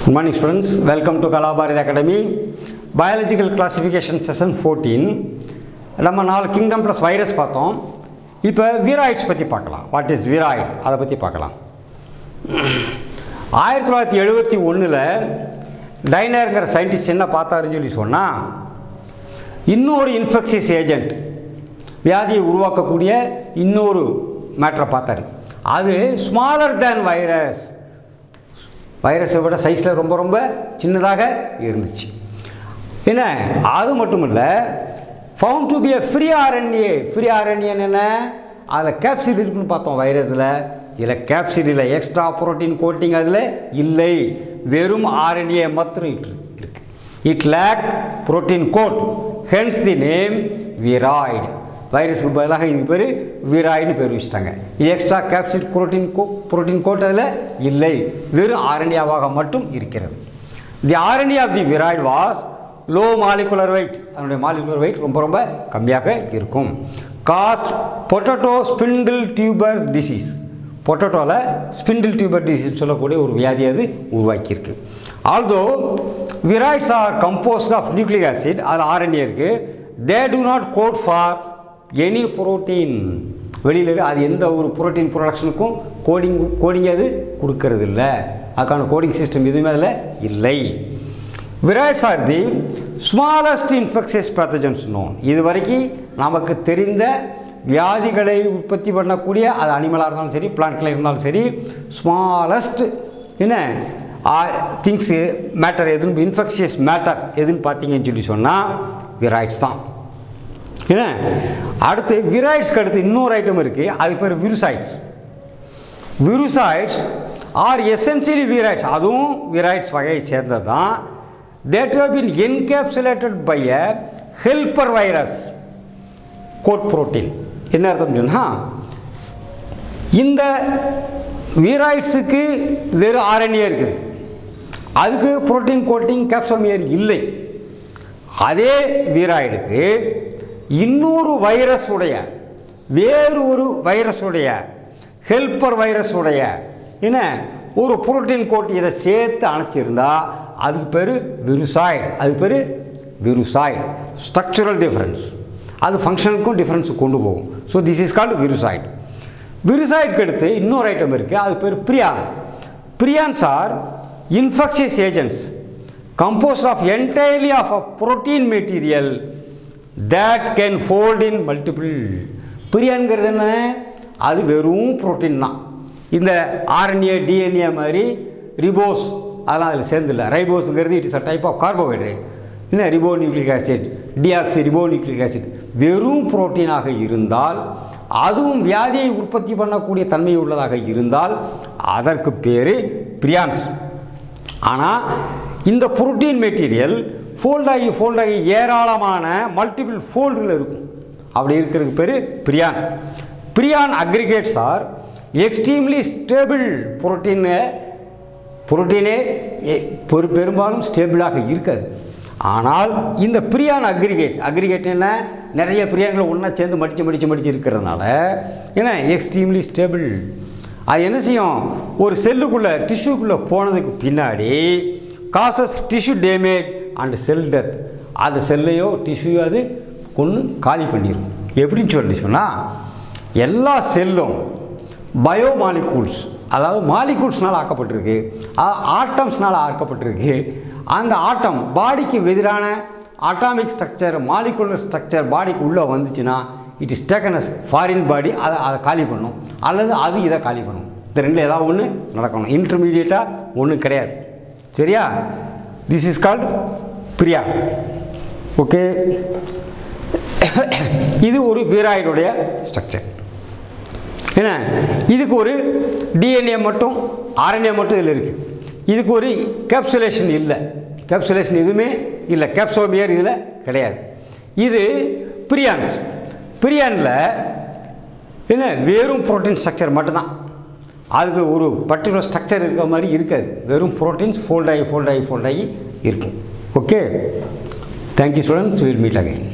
Good morning students, welcome to Kalabharat Academy. Biological classification session 14. நம்ம நாலு kingdom plus virus பார்த்தோம் இப்போ வீராய்ட்ஸ் பற்றி பார்க்கலாம் வாட் இஸ் வீராய்ட் அதை பற்றி பார்க்கலாம் ஆயிரத்தி தொள்ளாயிரத்தி எழுபத்தி ஒன்றில் டைனருங்கிற சயின்டிஸ்ட் என்ன பார்த்தாருன்னு சொல்லி சொன்னால் இன்னொரு இன்ஃபெக்ஷியஸ் ஏஜென்ட் வியாதியை உருவாக்கக்கூடிய இன்னொரு மேட்டரை பார்த்தாரு அது ஸ்மாலர் தேன் வைரஸ் வைரஸை விட சைஸில் ரொம்ப ரொம்ப சின்னதாக இருந்துச்சு என்ன அது மட்டும் இல்லை found to be a free RNA free ஆர்என்ஏன்னு என்ன அதில் கேப்சிட் இருக்குன்னு பார்த்தோம் வைரஸில் இதில் கேப்சிட் இல்லை எக்ஸ்ட்ரா புரோட்டீன் கோட்டிங் அதில் இல்லை வெறும் ஆர்என்ஏ மாத்திரம் இட்டு இருக்கு it lack protein coat hence the name viroid வைரஸுக்கு பதிலாக இதுக்கு பேர் விராய்டு பேர் வச்சுட்டாங்க இது extra capsid protein co protein coat அதில் இல்லை வெறும் ஆரண்யாவாக மட்டும் இருக்கிறது the RNA of the viroid was low molecular weight அதனுடைய மாலிகுலர் வெயிட் ரொம்ப ரொம்ப கம்மியாக இருக்கும் cause potato spindle tuber disease பொட்டட்டோவில் ஸ்பிண்டில் டியூபர் டிசீஸ் சொல்லக்கூடிய ஒரு வியாதி அது உருவாக்கியிருக்கு although viroids are composed of nucleic acid அதில் ஆர்என்ஏ இருக்குது they do not code for any protein வெளியில் அது எந்த ஒரு புரோட்டீன் ப்ரொடக்ஷனுக்கும் கோடிங் கோடிங் அது கொடுக்கறது இல்லை அதுக்கான கோடிங் சிஸ்டம் எதுவுமே அதில் இல்லை viroids are the smallest infectious pathogens known இது வரைக்கும் நமக்கு தெரிந்த வியாதிகளை உற்பத்தி பண்ணக்கூடிய அது அனிமலாக இருந்தாலும் சரி பிளான்ட்ல இருந்தாலும் சரி ஸ்மாலஸ்ட் என்ன திங்ஸு மேட்டர் எதுன்னு இன்ஃபெக்ஷியஸ் மேட்டர் எதுன்னு பார்த்தீங்கன்னு சொல்லி சொன்னால் விராய்ட்ஸ் தான் என்ன அடுத்து விராய்ட்ஸ்க்கு அடுத்து இன்னொரு ஐட்டம் இருக்குது அது பேர் virusoids virusoids are essentially viroids அதுவும் விராய்ட்ஸ் வகையை சேர்ந்தது தான் that have been encapsulated by a helper virus coat protein என்ன அர்த்தம் சொன்னால் இந்த வீராய்ட்ஸுக்கு வெறும் ஆர்என்ஏ இருக்குது அதுக்கு புரோட்டீன் கோட்டிங் கேப்சோமியர் இல்லை அதே வீராய்டுக்கு இன்னொரு வைரஸ் உடைய வேறு ஒரு வைரஸ் உடைய ஹெல்பர் வைரஸ் உடைய என்ன ஒரு புரோட்டீன் கோட் இதை சேர்த்து அணைச்சிருந்தா அதுக்கு பேர் விருசாய்டு அதுக்கு பேர் விருசாய்டு ஸ்ட்ரக்சுரல் டிஃப்ரென்ஸ் அது ஃபங்க்ஷனுக்கும் டிஃப்ரென்ஸ் கொண்டு போகும் so this is called virusoid விருசாய்டுக்கு அடுத்து இன்னொரு ஐட்டம் இருக்குது அது பேர் prion prions are infectious agents composed of entirely of a protein material that can fold in multiple பிரியான்கிறது என்ன அது வெறும் புரோட்டீன் தான் இந்த ஆர்என்ஏ டிஎன்ஏ மாதிரி ரிபோஸ் அதெல்லாம் அதில் சேர்ந்துல ரைபோஸுங்கிறது it is a type of carbohydrate என்ன ribo nucleic acid ribo nucleic acid வெறும் புரோட்டீனாக இருந்தால் அதுவும் வியாதியை உற்பத்தி பண்ணக்கூடிய தன்மை உள்ளதாக இருந்தால் அதற்கு பேர் பிரியான்ஸ் ஆனால் இந்த புரோட்டீன் மெட்டீரியல் ஃபோல்டாகி ஃபோல்டாகி ஏராளமான மல்டிபிள் ஃபோல்டில் இருக்கும் அப்படி இருக்கிறதுக்கு பேர் prion prion aggregates are extremely stable protein புரோட்டீனே பெரு பெரும்பாலும் ஸ்டேபிளாக இருக்காது ஆனால் இந்த பிரியான் அக்ரிகேட் அக்ரிகேட் என்ன நிறைய பிரியான்களை ஒன்றா சேர்ந்து மடித்து மடித்து மடித்து இருக்கிறதுனால ஏன்னா எக்ஸ்ட்ரீம்லி ஸ்டேபிள் அது என்ன செய்யும் ஒரு செல்லுக்குள்ளே டிஷ்யூக்குள்ளே போனதுக்கு பின்னாடி causes tissue damage and cell death அந்த செல்லையோ டிஷ்யூயோ அது கொன்று காலி பண்ணிடும் எப்படின்னு சொல்லி சொன்னால் எல்லா செல்லும் பயோ மாலிகூல்ஸ் அதாவது மாலிகூல்ஸ்னால் ஆக்கப்பட்டிருக்கு ஆட்டம்ஸ்னால் ஆக்கப்பட்டிருக்கு அந்த ஆட்டம் பாடிக்கு எதிரான அட்டாமிக் ஸ்ட்ரக்சர் மாலிகுலர் ஸ்ட்ரக்சர் பாடிக்கு உள்ளே வந்துச்சுன்னா it is taken as foreign body அதை அதை காலி பண்ணும் அல்லது அது இதை காலி பண்ணும் இந்த ரெண்டில் ஏதாவது ஒன்று நடக்கணும் இன்டர்மீடியட்டாக ஒன்றும் கிடையாது சரியா this is called prion okay இது ஒரு வீராய்டுடைய ஸ்ட்ரக்சர் என்ன இதுக்கு ஒரு டிஎன்ஏ மட்டும் ஆர்என்ஏ மட்டும் இதில் இருக்குது இதுக்கு ஒரு கேப்சுலேஷன் இல்லை கேப்சுலேஷன் எதுவுமே இல்லை கேப்சோமியர் இதில் கிடையாது இது பிரியான்ஸ் பிரியானில் என்ன வெறும் ப்ரோட்டீன் ஸ்ட்ரக்சர் மட்டும்தான் அதுக்கு ஒரு பர்டிகுலர் ஸ்ட்ரக்சர் இருக்கிற மாதிரி இருக்காது வெறும் ப்ரோட்டீன்ஸ் ஃபோல்டாகி ஃபோல்டாகி ஃபோல்டாகி இருக்கும் okay thank you students will meet again